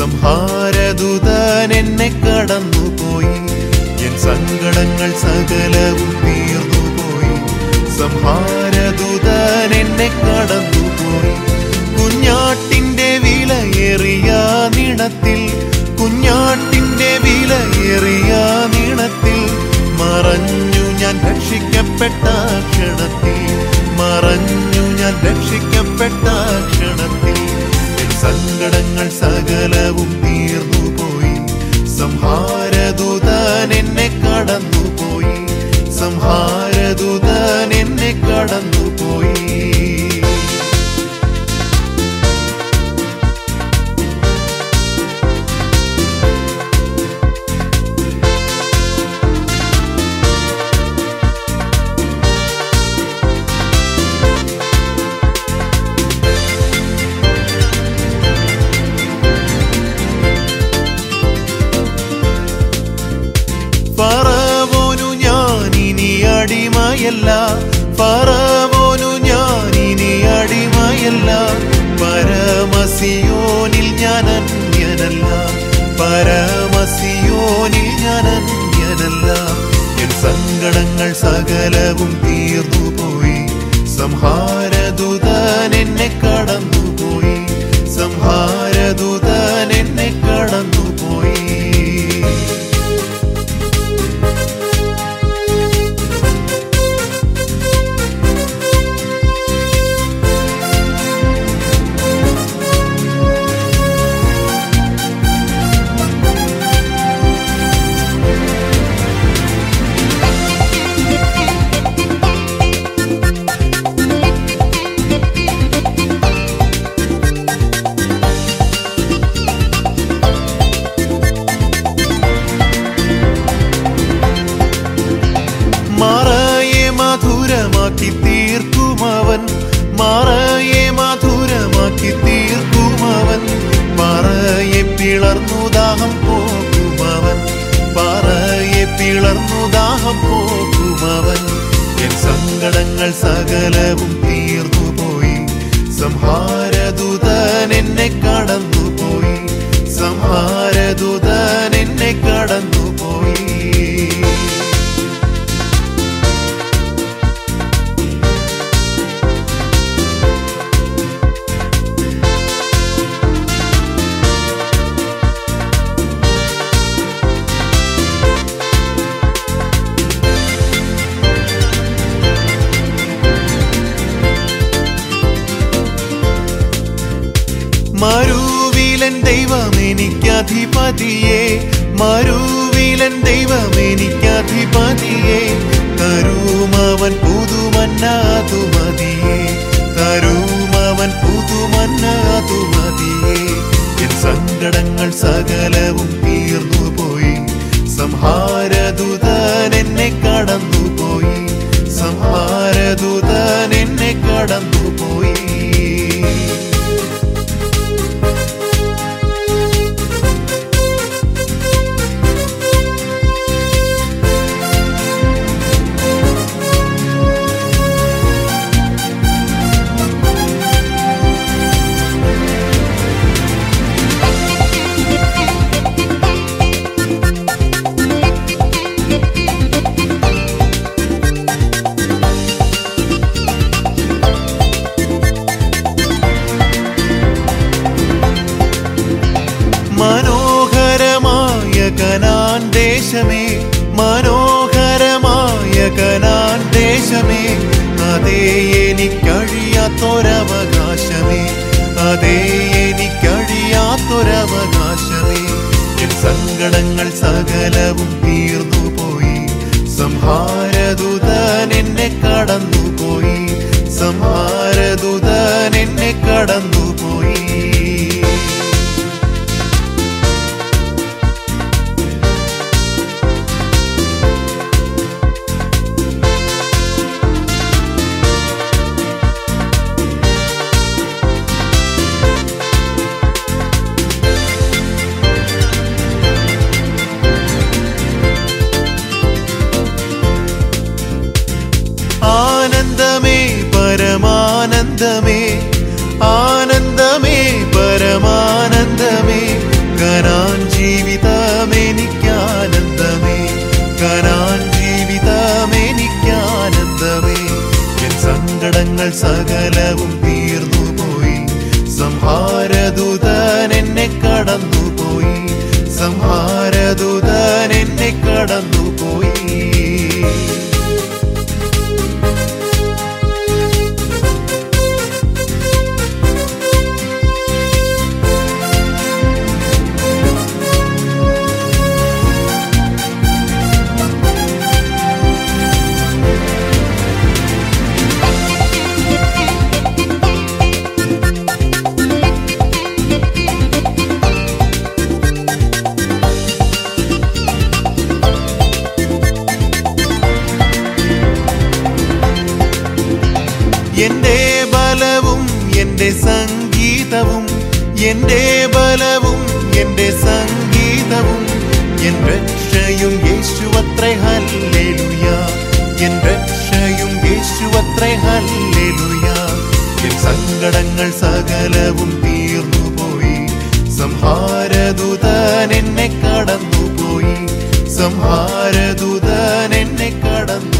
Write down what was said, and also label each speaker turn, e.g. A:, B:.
A: സംഹാരദൂതൻ എന്നെ കടന്നുപോയി എൻ സങ്കടങ്ങൾ സകലവും തീർന്നുപോയി സംഹാരദൂതൻ എന്നെ കടന്നുപോയി കുഞ്ഞാട്ടിന്റെ വിലയേറിയ നീളത്തിൽ കുഞ്ഞാട്ടിന്റെ വിലയേറിയ നീളത്തിൽ മറഞ്ഞു ഞാൻ രക്ഷിക്കപ്പെട്ട ക്ഷണത്തിൽ മറഞ്ഞു ഞാൻ രക്ഷിക്കപ്പെട്ട ക്ഷണത്തിൽ എൻ സങ്കടങ്ങൾ സകലവും തീർന്നുപോയി സംഹാരദൂതൻ എന്നെ കടന്നുപോയി സംഹാരദൂതൻ എന്നെ കടന്നുപോയി പറവോനു ഞാൻ ഇനി അടിമയല്ല പറവോനു ഞാൻ ഇനി അടിമയല്ല പരമസിയോനിൽ ഞാൻ അന്യനല്ല പരമസിയോനിൽ ഞാൻ അന്യനല്ല എൻ സങ്കടങ്ങൾ സകലവും തീർന്നുപോയി സംഹാരദൂതൻ എന്നെ കടന്നുപോയി സംഹാരദൂതൻ എന്നെ കടന്നുപോയി മറയെ മധുരമാക്കി തീർക്കുമവൻ മറയെ മധുരമാക്കി തീർക്കുമവൻ പറയെ പിളർന്നു ദാഹം പോകുമവൻ പറയെ പിളർന്നു ദാഹം പോകുമവൻ എൻ സങ്കടങ്ങൾ സകലവും തീർന്നുപോയി സംഹാരദൂതൻ എന്നെ കടന്നുപോയി സംഹാരദൂതൻ എന്നെ കടന്നുപോയി മരുവിലൻ ദൈവം എനിക്കധിപതിയെ മരുവിലൻ ദൈവം എനിക്കധിപതിയെ തരുമവൻ പുതുമന്നാതു മതിയെ തരുമവൻ പുതുമന്നാതു മതിയെ എൻ സങ്കടങ്ങൾ സകലവും തീർന്നുപോയി സംഹാരദൂതൻ എന്നെ കടന്നുപോയി സംഹാരദൂതൻ എന്നെ കടന്നുപോയി മനോഹരമായ കനാൻ ദേശമേ മനോഹരമായ കനാൻ ദേശമേ അതേ എനിക്കഴിയാത്തൊരവകാശമേ അതേ എനിക്കഴിയാത്തൊരവകാശമേ എൻ സങ്കടങ്ങൾ സകലവും തീർന്നുപോയി സംഹാരദൂതൻ എന്നെ കടന്നുപോയി സംഹാരദൂതൻ എന്നെ കടന്നുപോയി ആനന്ദമേ പരമാനന്ദമേ ആനന്ദമേ ഞാൻ ജീവിതം എനിക്കാനന്ദമേ എൻ സങ്കടങ്ങൾ സകലവും തീർന്നു പോയി സംഹാരദൂതൻ എന്നെ കടന്നുപോയി സംഹാരദൂതൻ എന്നെ കടന്നുപോയി എന്റെ ബലവും എന്റെ സംഗീതവും എന്റെ ബലവും എന്റെ സംഗീതവും എൻ രക്ഷയും യേശുവത്രേ ഹല്ലേലൂയ എൻ രക്ഷയും യേശുവത്രേ ഹല്ലേലൂയ എൻ സങ്കടങ്ങൾ സകലവും തീർന്നുപോയി സംഹാരദൂതൻ എന്നെ കടന്നുപോയി സംഹാരദൂതൻ എന്നെ കടന്നു